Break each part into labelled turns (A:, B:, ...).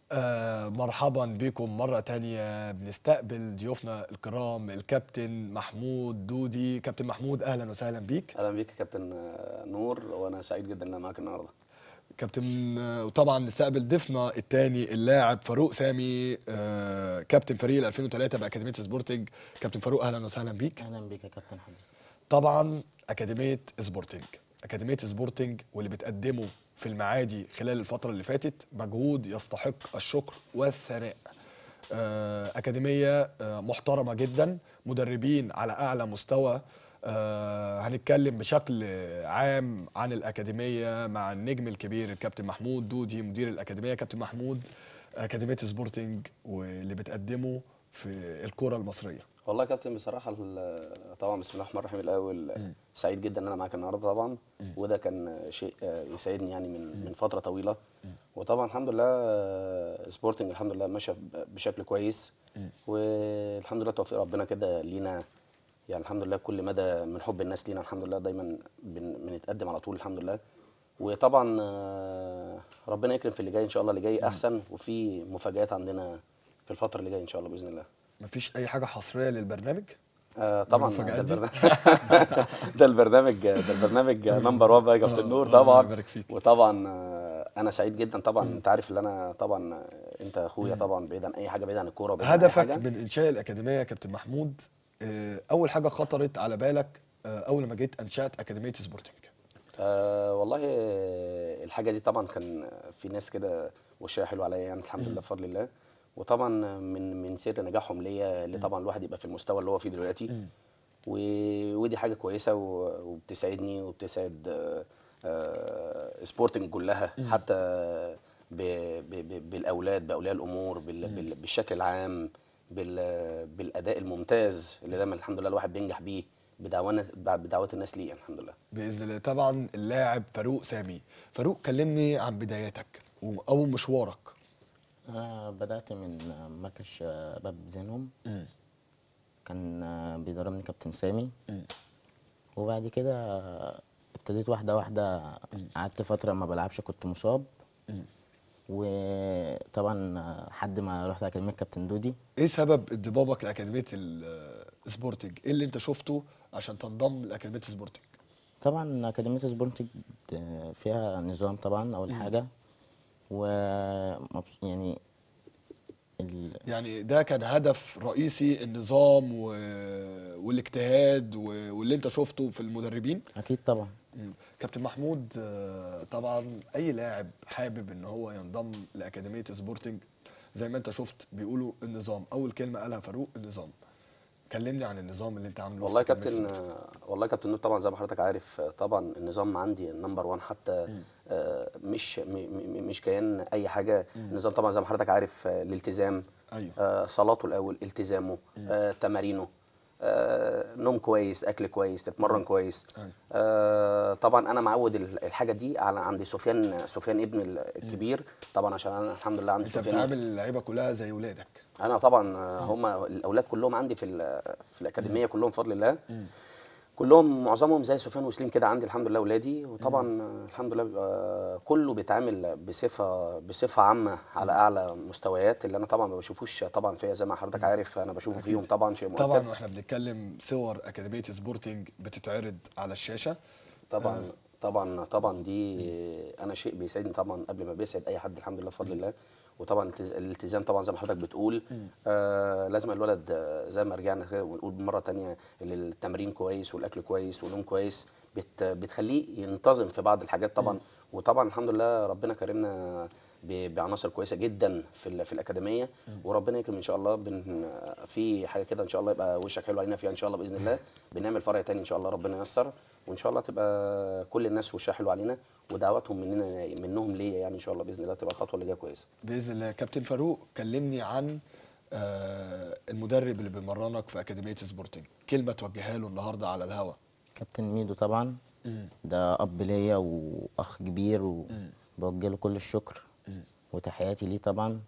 A: آه مرحبا بكم مرة تانية بنستقبل ضيوفنا الكرام الكابتن محمود دودي كابتن محمود أهلا وسهلا بيك
B: اهلا بيك يا كابتن آه، نور وانا سعيد جدا ان انا معاك النهارده
A: كابتن آه، وطبعا نستقبل ضيفنا الثاني اللاعب فاروق سامي آه كابتن فريق ال 2003 بأكاديمية سبورتنج كابتن فاروق أهلا وسهلا بيك
C: اهلا بيك يا كابتن حضرتك
A: طبعا أكاديمية سبورتنج أكاديمية سبورتنج واللي بتقدمه في المعادي خلال الفترة اللي فاتت مجهود يستحق الشكر والثناء آه، أكاديمية آه، محترمة جدا مدربين على أعلى مستوى آه، هنتكلم بشكل عام عن الأكاديمية مع النجم الكبير الكابتن محمود دودي مدير الأكاديمية كابتن محمود أكاديمية سبورتنج واللي بتقدمه في الكرة المصرية
B: والله يا كابتن بصراحه ال- طبعا بسم الله الرحمن الرحيم الاول سعيد جدا ان انا معاك النهارده طبعا وده كان شيء آه، يسعدني يعني من من فتره طويله وطبعا الحمد لله آه، سبورتنج الحمد لله ماشيه ب- بشكل كويس والحمد لله توفيق ربنا كده لينا يعني الحمد لله كل مدى من حب الناس لينا الحمد لله دايما بن- بنتقدم على طول الحمد لله وطبعا آه، ربنا يكرم في اللي جاي ان شاء الله اللي جاي احسن وفي مفاجآت عندنا في الفتره اللي جايه ان شاء الله باذن الله
A: مفيش أي حاجة حصرية للبرنامج
B: آه طبعا
A: المفاجآت
B: ده
A: دي؟
B: البرنامج ده البرنامج ده البرنامج نمبر 1 بقى يا كابتن
A: آه،
B: نور
A: الله
B: طبعا
A: يبارك فيك.
B: وطبعا آه، انا سعيد جدا طبعا انت عارف ان انا طبعا آه، انت اخويا طبعا بعيد عن اي حاجه بعيد عن الكوره بعيد عن أي
A: هدفك
B: حاجة.
A: من انشاء الاكاديميه يا كابتن محمود آه، اول حاجه خطرت على بالك آه، اول ما جيت انشات اكاديميه سبورتنج
B: آه والله آه، الحاجه دي طبعا كان في ناس كده وشها حلو عليا يعني الحمد لله بفضل الله وطبعا من من سر نجاحهم ليا اللي طبعا الواحد يبقى في المستوى اللي هو فيه دلوقتي و- ودي حاجه كويسه و- وبتسعدني وبتسعد آه، آه، سبورتنج كلها حتى ب- ب- ب- بالاولاد باولياء الامور بال- بال- بالشكل العام بال- بالاداء الممتاز اللي دايما الحمد لله الواحد بينجح بيه بدعوانا بدعوات الناس ليه الحمد لله
A: باذن الله طبعا اللاعب فاروق سامي فاروق كلمني عن بداياتك و- او مشوارك
C: انا بدات من مركز شباب زينهم كان بيدربني كابتن سامي وبعد كده ابتديت واحده واحده قعدت فتره ما بلعبش كنت مصاب وطبعا حد ما رحت اكاديميه كابتن دودي
A: ايه سبب انضمامك لاكاديميه السبورتنج ايه اللي انت شفته عشان تنضم لاكاديميه سبورتنج
C: طبعا اكاديميه سبورتنج فيها نظام طبعا اول حاجه و يعني ال...
A: يعني ده كان هدف رئيسي النظام و... والاجتهاد و... واللي انت شفته في المدربين
C: اكيد طبعا
A: مم. كابتن محمود آه، طبعا اي لاعب حابب ان هو ينضم لاكاديميه سبورتنج زي ما انت شفت بيقولوا النظام اول كلمه قالها فاروق النظام كلمني عن النظام اللي انت عامله في
B: والله يا
A: أكاديمية
B: كابتن
A: سبورتنج.
B: آه، والله يا كابتن نور طبعا زي ما حضرتك عارف آه، طبعا النظام عندي نمبر 1 حتى آه، مش م- م- مش كيان اي حاجه النظام طبعا زي ما حضرتك عارف آه، الالتزام
A: ايوه
B: آه، صلاته الاول التزامه آه، تمارينه آه، نوم كويس اكل كويس تتمرن كويس
A: أيوة.
B: آه، طبعا انا معود ال- الحاجه دي على عند سفيان سفيان ابن الكبير طبعا عشان انا الحمد لله عندي
A: انت
B: سفيان
A: بتعامل اللعيبه كلها زي ولادك
B: انا طبعا هم الاولاد كلهم عندي في ال- في الاكاديميه كلهم بفضل الله كلهم معظمهم زي سفيان وسليم كده عندي الحمد لله اولادي وطبعا الحمد لله بيبقى كله بيتعامل بصفه بصفه عامه على اعلى مستويات اللي انا طبعا ما بشوفوش طبعا فيا زي ما حضرتك عارف انا بشوفه فيهم طبعا شيء مؤكد
A: طبعا واحنا بنتكلم صور اكاديميه سبورتنج بتتعرض على الشاشه
B: طبعا طبعا طبعا دي انا شيء بيسعدني طبعا قبل ما بيسعد اي حد الحمد لله بفضل الله وطبعا الالتز- الالتزام طبعا زي ما حضرتك بتقول آه لازم الولد آه، زي ما رجعنا كده ونقول مره تانية اللي التمرين كويس والاكل كويس والنوم كويس بت بتخليه ينتظم في بعض الحاجات طبعا وطبعا الحمد لله ربنا كرمنا ب- بعناصر كويسه جدا في ال- في الاكاديميه وربنا يكرم ان شاء الله بن في حاجه كده ان شاء الله يبقى وشك حلو علينا فيها ان شاء الله باذن الله بنعمل فرع تاني ان شاء الله ربنا ييسر وان شاء الله تبقى كل الناس وشها حلو علينا ودعواتهم مننا منهم ليا يعني ان شاء الله باذن الله تبقى الخطوه اللي جايه كويسه
A: باذن الله كابتن فاروق كلمني عن آه، المدرب اللي بيمرنك في اكاديميه سبورتنج كلمه توجهها له النهارده على الهوا
C: كابتن ميدو طبعا ده اب ليا واخ كبير وبوجه له كل الشكر وتحياتي ليه طبعا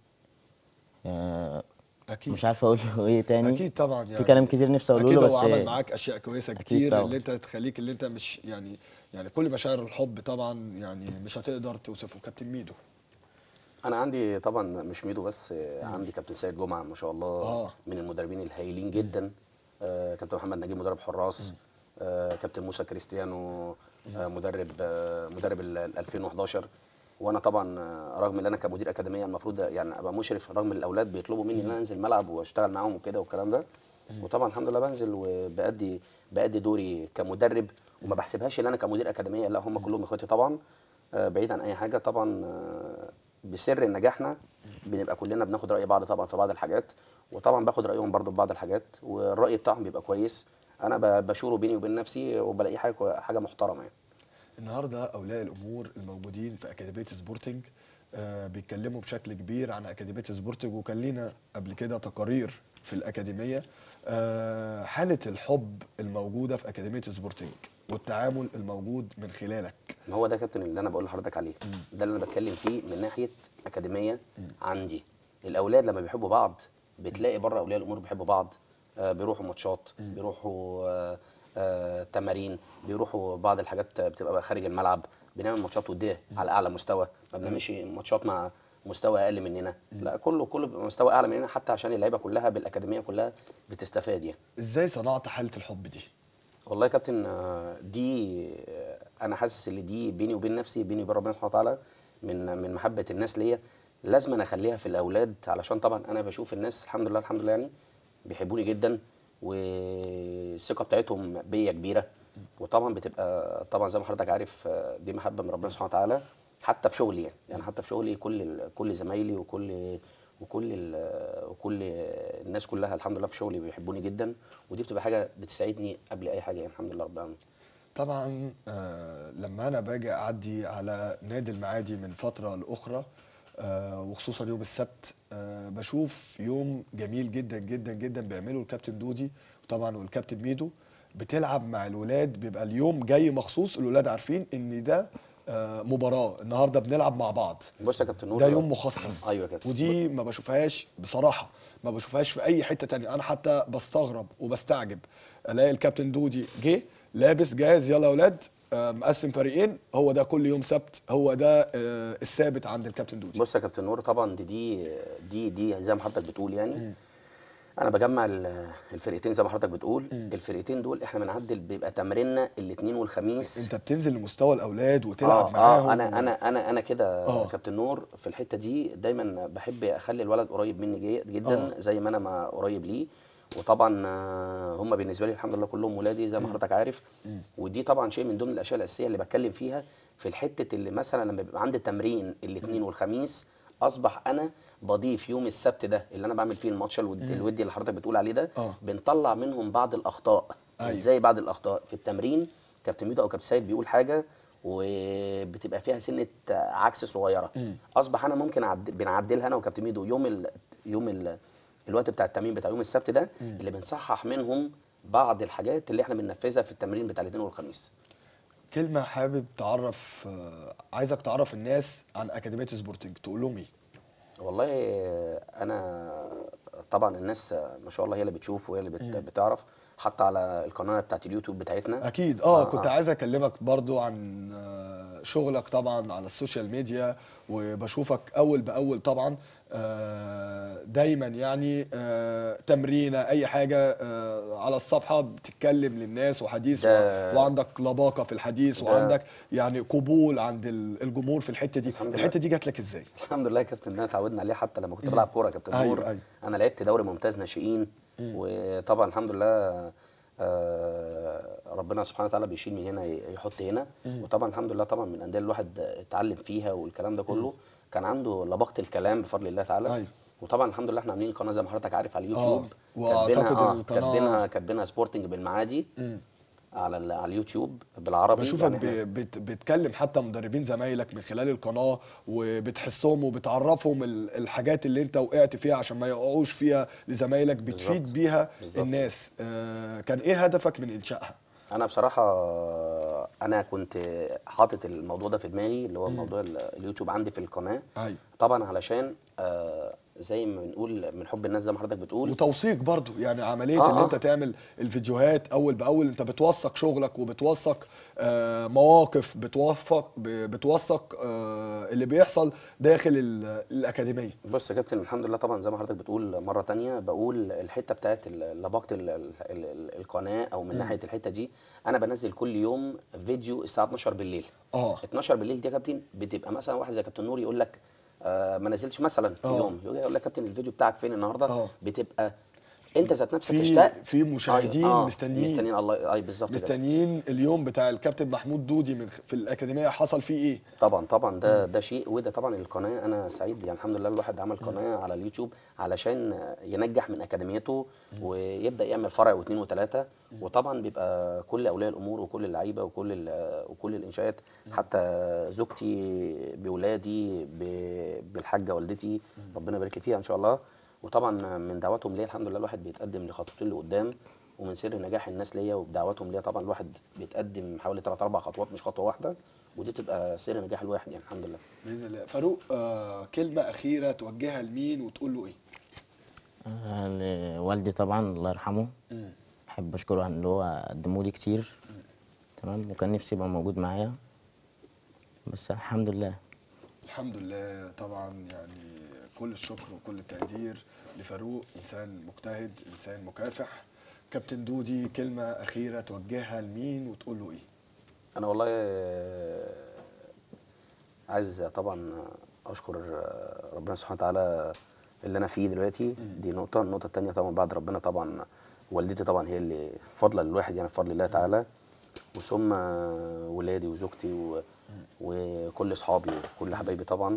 C: آه،
A: اكيد
C: مش عارف اقول له ايه تاني
A: اكيد طبعا يعني
C: في كلام كتير نفسي اقوله
A: اكيد
C: له
A: هو
C: بس
A: عمل معاك اشياء كويسه
C: أكيد
A: كتير
C: طبعا.
A: اللي انت تخليك اللي انت مش يعني يعني كل مشاعر الحب طبعا يعني مش هتقدر توصفه كابتن ميدو
B: انا عندي طبعا مش ميدو بس آه، عندي كابتن سيد جمعه ما شاء الله
A: آه.
B: من المدربين الهايلين جدا آه، كابتن محمد نجيب مدرب حراس آه، كابتن موسى كريستيانو آه، مدرب آه، مدرب ال ال 2011 وانا طبعا آه، رغم ان انا كمدير اكاديميه المفروض يعني ابقى مشرف رغم ان الاولاد بيطلبوا مني ان انا انزل ملعب واشتغل معاهم وكده والكلام ده وطبعا الحمد لله بنزل وبادي بادي دوري كمدرب وما بحسبهاش ان انا كمدير اكاديميه لا هم كلهم اخواتي طبعا آه، بعيد عن اي حاجه طبعا آه، بسر نجاحنا بنبقى كلنا بناخد راي بعض طبعا في بعض الحاجات وطبعا باخد رايهم برضو في بعض الحاجات والراي بتاعهم بيبقى كويس انا ب- بشوره بيني وبين نفسي وبلاقي حاجه كوي- حاجه محترمه يعني
A: النهارده اولياء الامور الموجودين في اكاديميه سبورتنج آه بيتكلموا بشكل كبير عن اكاديميه سبورتنج وكان لينا قبل كده تقارير في الاكاديميه آه حاله الحب الموجوده في اكاديميه سبورتنج والتعامل الموجود من خلالك
B: ما هو ده يا كابتن اللي انا بقول لحضرتك عليه ده اللي انا بتكلم فيه من ناحيه اكاديميه عندي الاولاد لما بيحبوا بعض بتلاقي بره اولياء الامور بيحبوا بعض آه بيروحوا ماتشات بيروحوا آه آه تمارين بيروحوا بعض الحاجات بتبقى بقى خارج الملعب بنعمل ماتشات وديه على اعلى مستوى ما بنعملش ماتشات مع مستوى اقل مننا لا كله كله بيبقى مستوى اعلى مننا حتى عشان اللعيبه كلها بالاكاديميه كلها بتستفاد يعني
A: ازاي صنعت حاله الحب دي
B: والله يا كابتن آه، دي آه، انا حاسس ان دي بيني وبين نفسي بيني وبين ربنا سبحانه وتعالى من من محبه الناس ليا لازم أنا اخليها في الاولاد علشان طبعا انا بشوف الناس الحمد لله الحمد لله يعني بيحبوني جدا والثقه بتاعتهم بيا كبيره وطبعا بتبقى طبعا زي ما حضرتك عارف آه، دي محبه من ربنا سبحانه وتعالى حتى في شغلي يعني يعني حتى في شغلي كل ال- كل زمايلي وكل وكل ال- وكل الناس كلها الحمد لله في شغلي بيحبوني جدا ودي بتبقى حاجه بتساعدني قبل اي حاجه يعني الحمد لله رب العالمين
A: طبعا آه لما انا باجي اعدي على نادي المعادي من فتره لاخرى آه وخصوصا يوم السبت آه بشوف يوم جميل جدا جدا جدا بيعمله الكابتن دودي طبعا والكابتن ميدو بتلعب مع الولاد بيبقى اليوم جاي مخصوص الولاد عارفين ان ده آه مباراه النهارده بنلعب مع بعض
B: بص يا كابتن نور
A: ده يوم مخصص
B: ايوه يا كابتن
A: ودي ما بشوفهاش بصراحه ما بشوفهاش في اي حته تانية انا حتى بستغرب وبستعجب الاقي الكابتن دودي جه لابس جاهز يلا يا اولاد آه، مقسم فريقين هو ده كل يوم سبت هو ده آه، الثابت عند الكابتن دودي
B: بص يا كابتن نور طبعا دي دي دي, دي زي ما حضرتك بتقول يعني انا بجمع ال- الفرقتين زي ما حضرتك بتقول الفرقتين دول احنا بنعدل بيبقى تمريننا الاثنين والخميس
A: انت بتنزل لمستوى الاولاد وتلعب
B: آه
A: معاهم
B: آه انا انا انا انا كده
A: آه.
B: كابتن نور في الحته دي دايما بحب اخلي الولد قريب مني جي- جدا
A: آه.
B: زي ما انا ما قريب ليه وطبعا آه، هم بالنسبه لي الحمد لله كلهم ولادي زي ما حضرتك عارف ودي طبعا شيء من ضمن الاشياء الاساسيه اللي بتكلم فيها في الحته اللي مثلا لما بيبقى عندي تمرين الاثنين والخميس اصبح انا بضيف يوم السبت ده اللي انا بعمل فيه الماتش الود- الودي اللي حضرتك بتقول عليه ده
A: آه.
B: بنطلع منهم بعض الاخطاء
A: أيوة.
B: ازاي بعض الاخطاء في التمرين كابتن ميدو او كابتن سيد بيقول حاجه وبتبقى فيها سنه عكس صغيره اصبح انا ممكن أعد... بنعدلها انا وكابتن ميدو يوم ال... يوم ال... الوقت بتاع التمرين بتاع يوم السبت ده اللي بنصحح منهم بعض الحاجات اللي احنا بننفذها في التمرين بتاع الاثنين والخميس
A: كلمه حابب تعرف آه، عايزك تعرف الناس عن اكاديميه سبورتنج تقول لهم ايه
B: والله انا طبعا الناس ما شاء الله هي اللي بتشوف وهي اللي بت... بتعرف حتى على القناه بتاعت اليوتيوب بتاعتنا
A: اكيد اه,
B: آه،
A: كنت
B: آه.
A: عايز اكلمك برضو عن آه، شغلك طبعا على السوشيال ميديا وبشوفك اول باول طبعا آه، دايما يعني آه، تمرينه اي حاجه آه، على الصفحه بتتكلم للناس وحديث
B: ده-
A: و- وعندك لباقه في الحديث
B: ده-
A: وعندك يعني قبول عند ال- الجمهور في الحته دي
B: الحمد لله.
A: الحته دي جات لك ازاي
B: الحمد لله يا كابتن ده اتعودنا عليه حتى لما كنت بلعب كوره يا كابتن
A: أيوة،
B: نور
A: أيوة.
B: انا لعبت دوري ممتاز ناشئين وطبعا الحمد لله آه، ربنا سبحانه وتعالى بيشيل من هنا يحط هنا وطبعا الحمد لله طبعا من الانديه اللي الواحد اتعلم فيها والكلام ده كله كان عنده لباقه الكلام بفضل الله تعالى
A: أيوة.
B: وطبعا الحمد لله احنا عاملين قناه زي ما حضرتك عارف على اليوتيوب
A: وأعتقد
B: كاتبينها
A: القناة-
B: كاتبينها كاتبينها سبورتنج بالمعادي على ال- على اليوتيوب بالعربي
A: بشوفك
B: يعني
A: ب-
B: إحنا-
A: بت بتكلم حتى مدربين زمايلك من خلال القناه وبتحسهم وبتعرفهم ال- الحاجات اللي انت وقعت فيها عشان ما يقعوش فيها لزمايلك بتفيد
B: بالظبط.
A: بيها
B: بالظبط.
A: الناس آه كان ايه هدفك من انشائها؟
B: انا بصراحه انا كنت حاطط الموضوع ده في دماغي اللي هو موضوع ال- اليوتيوب عندي في القناه
A: ايوه
B: طبعا علشان آه، زي ما بنقول من حب الناس زي ما حضرتك بتقول
A: وتوثيق برضو يعني عمليه
B: آه،
A: ان
B: آه.
A: انت تعمل الفيديوهات اول باول انت بتوثق شغلك وبتوثق آه، مواقف بتوثق ب- بتوثق آه، اللي بيحصل داخل ال- الاكاديميه
B: بص يا كابتن الحمد لله طبعا زي ما حضرتك بتقول مره تانية بقول الحته بتاعت ال- لباقه ال- ال- ال- القناه او من ناحيه الحته دي انا بنزل كل يوم فيديو الساعه 12 بالليل
A: اه
B: 12 بالليل دي يا كابتن بتبقى مثلا واحد زي كابتن نور يقول لك آه ما نزلتش مثلا في
A: آه.
B: يوم يقول يقول لك كابتن الفيديو بتاعك فين النهارده
A: آه.
B: بتبقى انت ذات نفسك
A: في-
B: تشتاق
A: في مشاهدين
B: أيوة، آه،
A: مستنيين.
B: مستنيين الله اي بالظبط كده.
A: مستنيين اليوم بتاع الكابتن محمود دودي من خ- في الاكاديميه حصل فيه ايه
B: طبعا طبعا ده ده شيء وده طبعا القناه انا سعيد يعني الحمد لله الواحد عمل قناه على اليوتيوب علشان ينجح من اكاديميته ويبدا يعمل فرع واثنين وثلاثه وطبعا بيبقى كل اولياء الامور وكل اللعيبه وكل ال- وكل الانشاءات حتى زوجتي باولادي ب- بالحاجه والدتي ربنا يبارك لي فيها ان شاء الله وطبعا من دعواتهم ليا الحمد لله الواحد بيتقدم لخطوتين لقدام ومن سر نجاح الناس ليا وبدعواتهم ليا طبعا الواحد بيتقدم حوالي ثلاث اربع خطوات مش خطوه واحده ودي تبقى سر نجاح الواحد يعني الحمد لله
A: باذن الله فاروق آه كلمه اخيره توجهها لمين وتقول له ايه
C: آه، لوالدي طبعا الله يرحمه احب اشكره عن اللي هو قدمه لي كتير تمام وكان نفسي يبقى موجود معايا بس الحمد لله
A: الحمد لله طبعا يعني كل الشكر وكل التقدير لفاروق انسان مجتهد انسان مكافح كابتن دودي كلمه اخيره توجهها لمين وتقول له ايه
B: انا والله آه، عايز طبعا اشكر آه، ربنا سبحانه وتعالى اللي انا فيه دلوقتي دي نقطه النقطه الثانيه طبعا بعد ربنا طبعا والدتي طبعا هي اللي فضلا للواحد يعني بفضل الله تعالى وثم ولادي وزوجتي و... وكل اصحابي وكل حبايبي طبعا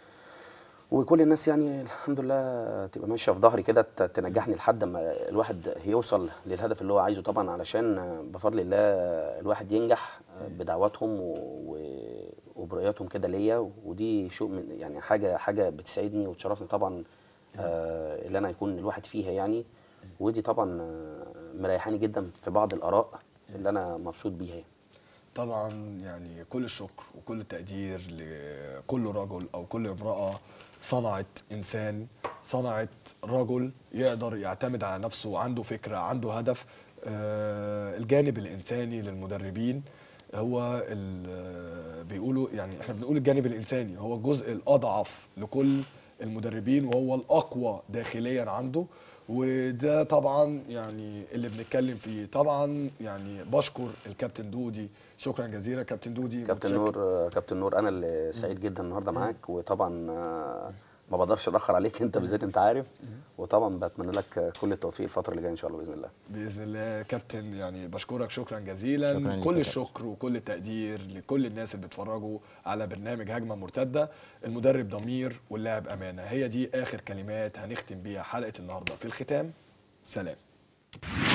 B: وكل الناس يعني الحمد لله تبقى ماشيه في ظهري كده ت- تنجحني لحد ما الواحد يوصل للهدف اللي هو عايزه طبعا علشان بفضل الله الواحد ينجح بدعواتهم و- و- وبرؤياتهم كده ليا ودي شيء من يعني حاجه حاجه بتسعدني وتشرفني طبعا آه، اللي انا يكون الواحد فيها يعني ودي طبعا آه، مريحاني جدا في بعض الاراء اللي انا مبسوط بيها يعني.
A: طبعا يعني كل الشكر وكل التقدير لكل رجل او كل امراه صنعت انسان صنعت رجل يقدر يعتمد على نفسه وعنده فكره عنده هدف آه، الجانب الانساني للمدربين هو ال- آه، بيقولوا يعني احنا بنقول الجانب الانساني هو الجزء الاضعف لكل المدربين وهو الاقوى داخليا عنده وده طبعا يعني اللي بنتكلم فيه طبعا يعني بشكر الكابتن دودي شكرا جزيلا كابتن دودي
B: كابتن
A: متشكر.
B: نور آه، كابتن نور انا اللي سعيد جدا النهارده معاك وطبعا آه، ما بقدرش اتاخر عليك انت بالذات انت عارف وطبعا بتمنى لك كل التوفيق الفتره اللي جايه ان شاء الله باذن الله
A: باذن الله كابتن يعني بشكرك شكرا جزيلا
C: شكراً ليك
A: كل
C: يا
A: الشكر وكل التقدير لكل الناس اللي بيتفرجوا على برنامج هجمه مرتده المدرب ضمير واللاعب امانه هي دي اخر كلمات هنختم بيها حلقه النهارده في الختام سلام